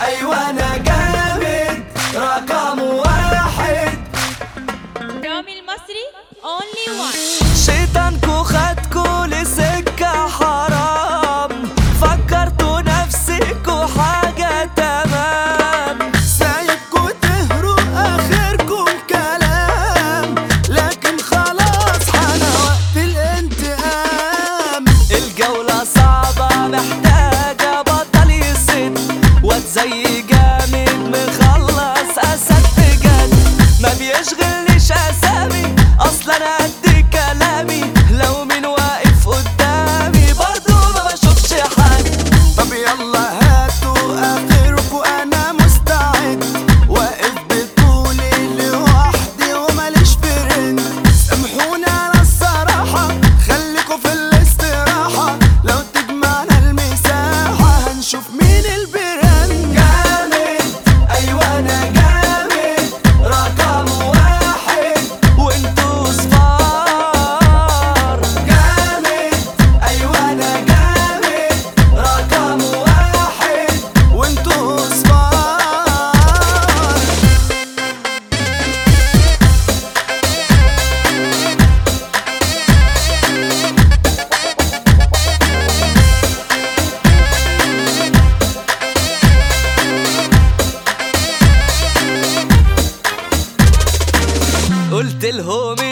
ايوه انا جامد رقم واحد رامي المصري only one شيطانكو خدكو لسكة حرام فكرتوا نفسكوا حاجة تمام سايبكوا تهروا آخركم كلام لكن خلاص حان وقت الانتقام الجولة صعبة محتاجة بطل يسد واد زي جامد مخلص أسد بجد ما بيشغلنيش أسامي أصلا أنا قد كلامي لو مين واقف قدامي برضو ما بشوفش حد طب يلا هاتوا آخركوا أنا مستعد واقف بطولي لوحدي وماليش فرند سامحوني على الصراحة خليكوا في الاستراحة لو تجمعنا المساحة هنشوف مين البراند جامد أيوة أنا جامد رقم واحد وانتوا صفار جامد أيوة أنا جامد رقم واحد وانتوا صفار قلت لهم